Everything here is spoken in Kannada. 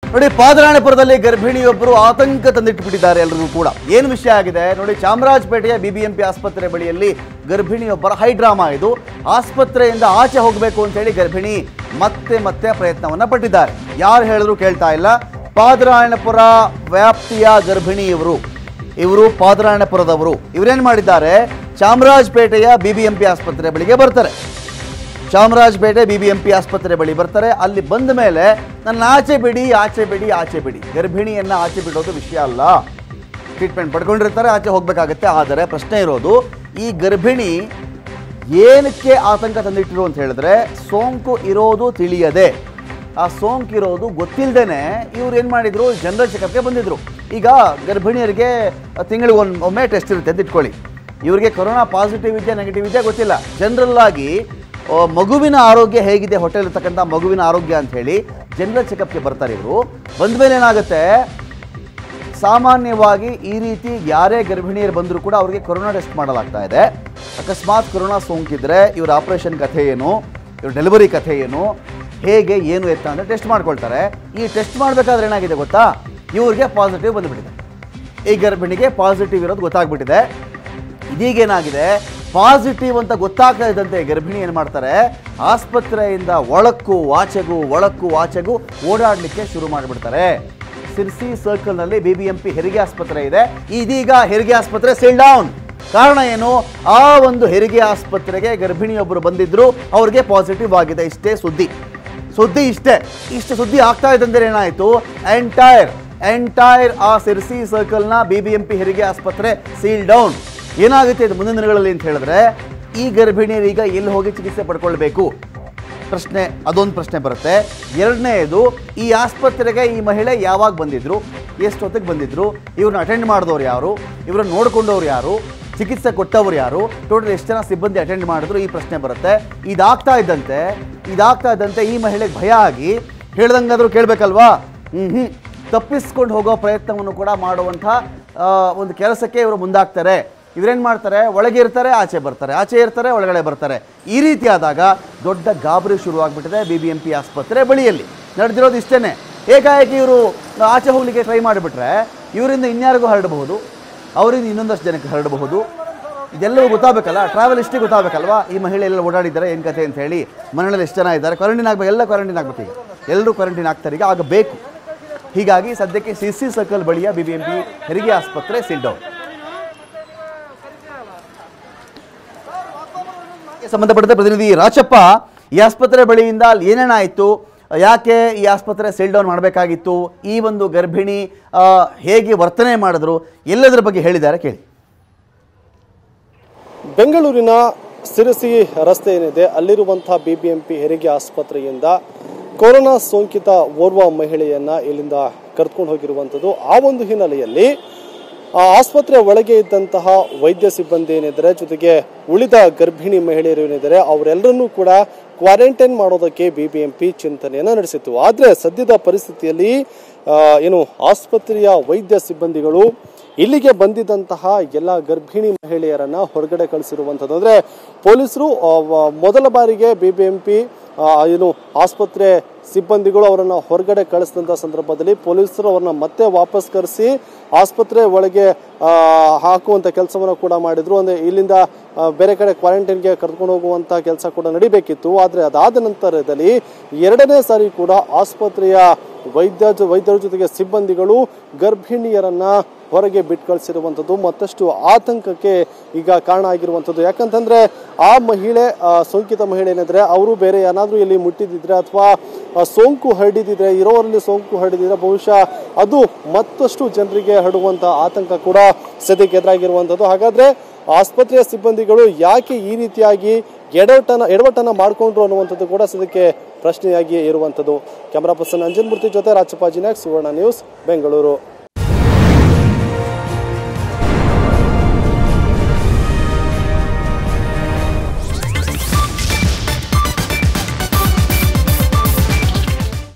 ನೋಡಿ ಪಾದರಾಯಣಪುರದಲ್ಲಿ ಗರ್ಭಿಣಿಯೊಬ್ಬರು ಆತಂಕ ತಂದಿಟ್ಟುಬಿಟ್ಟಿದ್ದಾರೆ ಎಲ್ರಿಗೂ ಕೂಡ ಏನು ವಿಷಯ ಆಗಿದೆ ನೋಡಿ ಚಾಮರಾಜಪೇಟೆಯ ಬಿಬಿಎಂಪಿ ಆಸ್ಪತ್ರೆ ಬಳಿಯಲ್ಲಿ ಗರ್ಭಿಣಿಯೊಬ್ಬರ ಹೈ ಡ್ರಾಮಾ ಇದು ಆಸ್ಪತ್ರೆಯಿಂದ ಆಚೆ ಹೋಗಬೇಕು ಅಂತ ಹೇಳಿ ಗರ್ಭಿಣಿ ಮತ್ತೆ ಮತ್ತೆ ಪ್ರಯತ್ನವನ್ನ ಪಟ್ಟಿದ್ದಾರೆ ಯಾರು ಹೇಳಿದ್ರು ಕೇಳ್ತಾ ಇಲ್ಲ ಪಾದರಾಯಣಪುರ ವ್ಯಾಪ್ತಿಯ ಗರ್ಭಿಣಿ ಇವರು ಇವರು ಪಾದರಾಯಣಪುರದವರು ಇವರೇನ್ ಮಾಡಿದ್ದಾರೆ ಚಾಮರಾಜಪೇಟೆಯ ಬಿಬಿಎಂಪಿ ಆಸ್ಪತ್ರೆ ಬಳಿಗೆ ಬರ್ತಾರೆ ಚಾಮರಾಜಪೇಟೆ ಬಿಬಿಎಂಪಿ ಆಸ್ಪತ್ರೆ ಬಳಿ ಬರ್ತಾರೆ ಅಲ್ಲಿ ಬಂದ ಮೇಲೆ ನನ್ನ ಆಚೆ ಬಿಡಿ ಆಚೆ ಬಿಡಿ ಆಚೆ ಬಿಡಿ ಗರ್ಭಿಣಿಯನ್ನ ಆಚೆ ಬಿಡೋದು ವಿಷಯ ಅಲ್ಲ ಟ್ರೀಟ್ಮೆಂಟ್ ಪಡ್ಕೊಂಡಿರ್ತಾರೆ ಆಚೆ ಹೋಗ್ಬೇಕಾಗತ್ತೆ ಆದರೆ ಪ್ರಶ್ನೆ ಇರೋದು ಈ ಗರ್ಭಿಣಿ ಏನಕ್ಕೆ ಆತಂಕ ತಂದಿಟ್ಟಿರು ಅಂತ ಹೇಳಿದ್ರೆ ಸೋಂಕು ಇರೋದು ತಿಳಿಯದೆ ಆ ಸೋಂಕು ಇರೋದು ಗೊತ್ತಿಲ್ಲದೇನೆ ಇವ್ರು ಏನು ಮಾಡಿದ್ರು ಜನರಲ್ ಚೆಕಪ್ಗೆ ಬಂದಿದ್ರು ಈಗ ಗರ್ಭಿಣಿಯರಿಗೆ ತಿಂಗಳಿಗೆ ಒಂದು ಒಮ್ಮೆ ಟೆಸ್ಟ್ ಇರುತ್ತೆ ಅಂತ ಇಟ್ಕೊಳ್ಳಿ ಇವರಿಗೆ ಕೊರೋನಾ ಪಾಸಿಟಿವ್ ಇದೆಯಾ ನೆಗೆಟಿವ್ ಇದೆಯಾ ಗೊತ್ತಿಲ್ಲ ಜನರಲ್ ಆಗಿ ಆ, ಮಗುವಿನ ಆರೋಗ್ಯ ಹೇಗಿದೆ ಹೊಟ್ಟೆಲ್ ಇರ್ತಕ್ಕಂಥ ಮಗುವಿನ ಆರೋಗ್ಯ ಅಂತ ಹೇಳಿ ಜನರಲ್ ಚೆಕಪ್ಗೆ ಬರ್ತಾರೆ ಇವರು ಬಂದ್ಮೇಲೆ ಏನಾಗುತ್ತೆ ಸಾಮಾನ್ಯವಾಗಿ ಈ ರೀತಿ ಯಾರೇ ಗರ್ಭಿಣಿಯರು ಬಂದರೂ ಕೂಡ ಅವರಿಗೆ ಕೊರೋನಾ ಟೆಸ್ಟ್ ಮಾಡಲಾಗ್ತಾ ಇದೆ ಅಕಸ್ಮಾತ್ ಕೊರೋನಾ ಸೋಂಕಿದ್ರೆ ಇವ್ರ ಆಪರೇಷನ್ ಕಥೆ ಏನು ಇವ್ರ ಡೆಲಿವರಿ ಕಥೆ ಏನು ಹೇಗೆ ಏನು ಎತ್ತ ಅಂತ ಟೆಸ್ಟ್ ಮಾಡ್ಕೊಳ್ತಾರೆ ಈ ಟೆಸ್ಟ್ ಮಾಡಬೇಕಾದ್ರೆ ಏನಾಗಿದೆ ಗೊತ್ತಾ ಇವ್ರಿಗೆ ಪಾಸಿಟಿವ್ ಬಂದುಬಿಟ್ಟಿದೆ ಈ ಗರ್ಭಿಣಿಗೆ ಪಾಸಿಟಿವ್ ಇರೋದು ಗೊತ್ತಾಗ್ಬಿಟ್ಟಿದೆ ಇದೀಗೇನಾಗಿದೆ ಪಾಸಿಟಿವ್ ಅಂತ ಗೊತ್ತಾಗ್ತಾ ಇದ್ದಂತೆ ಗರ್ಭಿಣಿ ಏನು ಮಾಡ್ತಾರೆ ಆಸ್ಪತ್ರೆಯಿಂದ ಒಳಕ್ಕೂ ವಾಚೆಗೂ ಒಳಕ್ಕೂ ವಾಚೆಗೂ ಓಡಾಡಲಿಕ್ಕೆ ಶುರು ಮಾಡಿಬಿಡ್ತಾರೆ ಸಿರ್ಸಿ ಸರ್ಕಲ್ನಲ್ಲಿ ಬಿ ಬಿ ಎಂ ಪಿ ಹೆರಿಗೆ ಆಸ್ಪತ್ರೆ ಇದೆ ಇದೀಗ ಹೆರಿಗೆ ಆಸ್ಪತ್ರೆ ಸೀಲ್ ಡೌನ್ ಕಾರಣ ಏನು ಆ ಒಂದು ಹೆರಿಗೆ ಆಸ್ಪತ್ರೆಗೆ ಗರ್ಭಿಣಿಯೊಬ್ಬರು ಬಂದಿದ್ರು ಅವ್ರಿಗೆ ಪಾಸಿಟಿವ್ ಆಗಿದೆ ಇಷ್ಟೇ ಸುದ್ದಿ ಸುದ್ದಿ ಇಷ್ಟೇ ಇಷ್ಟು ಸುದ್ದಿ ಆಗ್ತಾ ಇದ್ದಂದ್ರೆ ಏನಾಯಿತು ಎಂಟೈರ್ ಎಂಟೈರ್ ಆ ಸಿರ್ಸಿ ಸರ್ಕಲ್ನ ಬಿ ಬಿ ಎಂ ಪಿ ಹೆರಿಗೆ ಆಸ್ಪತ್ರೆ ಸೀಲ್ ಡೌನ್ ಏನಾಗುತ್ತೆ ಇದು ಮುಂದಿನ ದಿನಗಳಲ್ಲಿ ಅಂತ ಹೇಳಿದ್ರೆ ಈ ಗರ್ಭಿಣಿಯರು ಈಗ ಎಲ್ಲಿ ಹೋಗಿ ಚಿಕಿತ್ಸೆ ಪಡ್ಕೊಳ್ಬೇಕು ಪ್ರಶ್ನೆ ಅದೊಂದು ಪ್ರಶ್ನೆ ಬರುತ್ತೆ ಎರಡನೇದು ಈ ಆಸ್ಪತ್ರೆಗೆ ಈ ಮಹಿಳೆ ಯಾವಾಗ ಬಂದಿದ್ರು ಎಷ್ಟೊತ್ತಿಗೆ ಬಂದಿದ್ರು ಇವ್ರನ್ನ ಅಟೆಂಡ್ ಮಾಡಿದವ್ರು ಯಾರು ಇವ್ರನ್ನ ನೋಡ್ಕೊಂಡವ್ರು ಯಾರು ಚಿಕಿತ್ಸೆ ಕೊಟ್ಟವ್ರು ಯಾರು ಟೋಟಲ್ ಎಷ್ಟು ಜನ ಸಿಬ್ಬಂದಿ ಅಟೆಂಡ್ ಮಾಡಿದ್ರು ಈ ಪ್ರಶ್ನೆ ಬರುತ್ತೆ ಇದಾಗ್ತಾ ಇದ್ದಂತೆ ಇದಾಗ್ತಾ ಇದ್ದಂತೆ ಈ ಮಹಿಳೆಗೆ ಭಯ ಆಗಿ ಹೇಳ್ದಂಗಾದ್ರೂ ಕೇಳಬೇಕಲ್ವಾ ಹ್ಮ್ ಹ್ಮ್ ತಪ್ಪಿಸ್ಕೊಂಡು ಹೋಗೋ ಪ್ರಯತ್ನವನ್ನು ಕೂಡ ಮಾಡುವಂಥ ಆ, ಒಂದು ಕೆಲಸಕ್ಕೆ ಇವರು ಮುಂದಾಗ್ತಾರೆ ಇವರೇನು ಮಾಡ್ತಾರೆ ಒಳಗೆ ಇರ್ತಾರೆ ಆಚೆ ಬರ್ತಾರೆ ಆಚೆ ಇರ್ತಾರೆ ಒಳಗಡೆ ಬರ್ತಾರೆ ಈ ರೀತಿ ಆದಾಗ ದೊಡ್ಡ ಗಾಬರಿ ಶುರುವಾಗ್ಬಿಟ್ಟಿದೆ ಬಿ ಬಿ ಎಂ ಪಿ ಆಸ್ಪತ್ರೆ ಬಳಿಯಲ್ಲಿ ನಡೆದಿರೋದು ಇಷ್ಟೇ ಏಕಾಏಕಿ ಇವರು ಆಚೆ ಹೋಗ್ಲಿಕ್ಕೆ ಟ್ರೈ ಮಾಡಿಬಿಟ್ರೆ ಇವರಿಂದ ಇನ್ಯಾರಿಗೂ ಹರಡಬಹುದು ಅವರಿಂದ ಇನ್ನೊಂದಷ್ಟು ಜನಕ್ಕೆ ಹರಡಬಹುದು ಇದೆಲ್ಲವೂ ಗೊತ್ತಾಗಬೇಕಲ್ಲ ಟ್ರಾವೆಲ್ ಹಿಸ್ಟ್ರಿ ಗೊತ್ತಾಗಬೇಕಲ್ವಾ ಈ ಮಹಿಳೆ ಎಲ್ಲ ಓಡಾಡಿದ್ದಾರೆ ಏನು ಕತೆ ಅಂತ ಹೇಳಿ ಮನೆಯಲ್ಲಿ ಎಷ್ಟು ಜನ ಇದ್ದಾರೆ ಕ್ವಾರಂಟೈನ್ ಆಗಬೇಕು ಎಲ್ಲ ಕ್ವಾರಂಟೈನ್ ಆಗಬೇಕು ಈಗ ಎಲ್ಲರೂ ಕ್ವಾರಂಟೈನ್ ಆಗ್ತಾರೆ ಈಗ ಆಗಬೇಕು ಹೀಗಾಗಿ ಸದ್ಯಕ್ಕೆ ಸಿ ಸಿ ಸರ್ಕಲ್ ಬಳಿಯ ಬಿ ಬಿ ಎಂ ಪಿ ಹೆರಿಗೆ ಆಸ್ಪತ್ರೆ ಸೀಲ್ ಡೌನ್ ಸಂಬಂಧಪಟ್ಟಂತೆ ಪ್ರತಿನಿಧಿ ರಾಚಪ್ಪ ಈ ಆಸ್ಪತ್ರೆ ಬಳಿಯಿಂದ ಅಲ್ಲಿ ಏನೇನಾಯಿತು ಯಾಕೆ ಈ ಆಸ್ಪತ್ರೆ ಸೀಲ್ ಡೌನ್ ಮಾಡಬೇಕಾಗಿತ್ತು ಈ ಒಂದು ಗರ್ಭಿಣಿ ಆ, ಹೇಗೆ ವರ್ತನೆ ಮಾಡಿದ್ರು ಎಲ್ಲದರ ಬಗ್ಗೆ ಹೇಳಿದ್ದಾರೆ ಕೇಳಿ ಬೆಂಗಳೂರಿನ ಸಿರಸಿ ರಸ್ತೆ ಏನಿದೆ ಅಲ್ಲಿರುವಂತಹ ಬಿಬಿಎಂಪಿ ಹೆರಿಗೆ ಆಸ್ಪತ್ರೆಯಿಂದ ಕೊರೋನಾ ಸೋಂಕಿತ ಓರ್ವ ಮಹಿಳೆಯನ್ನ ಇಲ್ಲಿಂದ ಕರೆದುಕೊಂಡು ಹೋಗಿರುವಂಥದ್ದು ಆ ಒಂದು ಹಿನ್ನೆಲೆಯಲ್ಲಿ ಆ ಆಸ್ಪತ್ರೆ ಒಳಗೆ ಇದ್ದಂತಹ ವೈದ್ಯ ಸಿಬ್ಬಂದಿ ಏನಿದ್ದಾರೆ ಜೊತೆಗೆ ಉಳಿದ ಗರ್ಭಿಣಿ ಮಹಿಳೆಯರು ಏನಿದ್ದಾರೆ ಅವರೆಲ್ಲರನ್ನೂ ಕೂಡ ಕ್ವಾರಂಟೈನ್ ಮಾಡೋದಕ್ಕೆ ಬಿಬಿಎಂಪಿ ಚಿಂತನೆಯನ್ನ ನಡೆಸಿತ್ತು ಆದರೆ ಸದ್ಯದ ಪರಿಸ್ಥಿತಿಯಲ್ಲಿ ಆ, ಏನು ಆಸ್ಪತ್ರೆಯ ವೈದ್ಯ ಸಿಬ್ಬಂದಿಗಳು ಇಲ್ಲಿಗೆ ಬಂದಿದ್ದಂತಹ ಎಲ್ಲ ಗರ್ಭಿಣಿ ಮಹಿಳೆಯರನ್ನ ಹೊರಗಡೆ ಕಳಿಸಿರುವಂಥದ್ದು ಅಂದ್ರೆ ಪೊಲೀಸರು ಆ, ವ- ಮೊದಲ ಬಾರಿಗೆ ಬಿಬಿಎಂಪಿ ಏನು ಆಸ್ಪತ್ರೆ ಸಿಬ್ಬಂದಿಗಳು ಅವರನ್ನ ಹೊರಗಡೆ ಕಳಿಸಿದಂಥ ಸಂದರ್ಭದಲ್ಲಿ ಪೊಲೀಸರು ಅವರನ್ನ ಮತ್ತೆ ವಾಪಸ್ ಕರೆಸಿ ಆಸ್ಪತ್ರೆ ಒಳಗೆ ಆ, ಹಾಕುವಂತ ಕೆಲಸವನ್ನು ಕೂಡ ಮಾಡಿದ್ರು ಅಂದ್ರೆ ಇಲ್ಲಿಂದ ಆ, ಬೇರೆ ಕಡೆ ಕ್ವಾರಂಟೈನ್ಗೆ ಕರ್ಕೊಂಡು ಹೋಗುವಂತ ಕೆಲಸ ಕೂಡ ನಡಿಬೇಕಿತ್ತು ಆದ್ರೆ ಅದಾದ ನಂತರದಲ್ಲಿ ಎರಡನೇ ಸಾರಿ ಕೂಡ ಆಸ್ಪತ್ರೆಯ ವೈದ್ಯ ಜೊ- ವೈದ್ಯರ ಜೊತೆಗೆ ಸಿಬ್ಬಂದಿಗಳು ಗರ್ಭಿಣಿಯರನ್ನ ಹೊರಗೆ ಬಿಟ್ಟು ಕಳಿಸಿರುವಂಥದ್ದು ಮತ್ತಷ್ಟು ಆತಂಕಕ್ಕೆ ಈಗ ಕಾರಣ ಆಗಿರುವಂಥದ್ದು ಯಾಕಂತಂದ್ರೆ ಆ ಮಹಿಳೆ ಆ, ಸೋಂಕಿತ ಮಹಿಳೆ ಏನಿದ್ರೆ ಅವರು ಬೇರೆ ಏನಾದರೂ ಇಲ್ಲಿ ಮುಟ್ಟಿದಿದ್ರೆ ಅಥವಾ ಸೋಂಕು ಹರಡಿದಿದ್ರೆ ಇರೋರಲ್ಲಿ ಸೋಂಕು ಹರಡಿದಿದ್ರೆ ಬಹುಶಃ ಅದು ಮತ್ತಷ್ಟು ಜನರಿಗೆ ಹರಡುವಂತ ಆತಂಕ ಕೂಡ ಸದ್ಯಕ್ಕೆ ಎದುರಾಗಿರುವಂಥದ್ದು ಹಾಗಾದ್ರೆ ಆಸ್ಪತ್ರೆಯ ಸಿಬ್ಬಂದಿಗಳು ಯಾಕೆ ಈ ರೀತಿಯಾಗಿ ಎಡವಟ್ಟನ ಎಡವಟ್ಟನ್ನ ಮಾಡಿಕೊಂಡ್ರು ಅನ್ನುವಂಥದ್ದು ಕೂಡ ಸದ್ಯಕ್ಕೆ ಪ್ರಶ್ನೆಯಾಗಿ ಇರುವಂಥದ್ದು ಕ್ಯಾಮರಾ ಪರ್ಸನ್ ಅಂಜನ್ ಮೂರ್ತಿ ಜೊತೆ ರಾಜಪ್ಪಾಜಿನಾಗ್ ಸುವರ್ಣ ನ್ಯೂಸ್ ಬೆಂಗಳೂರು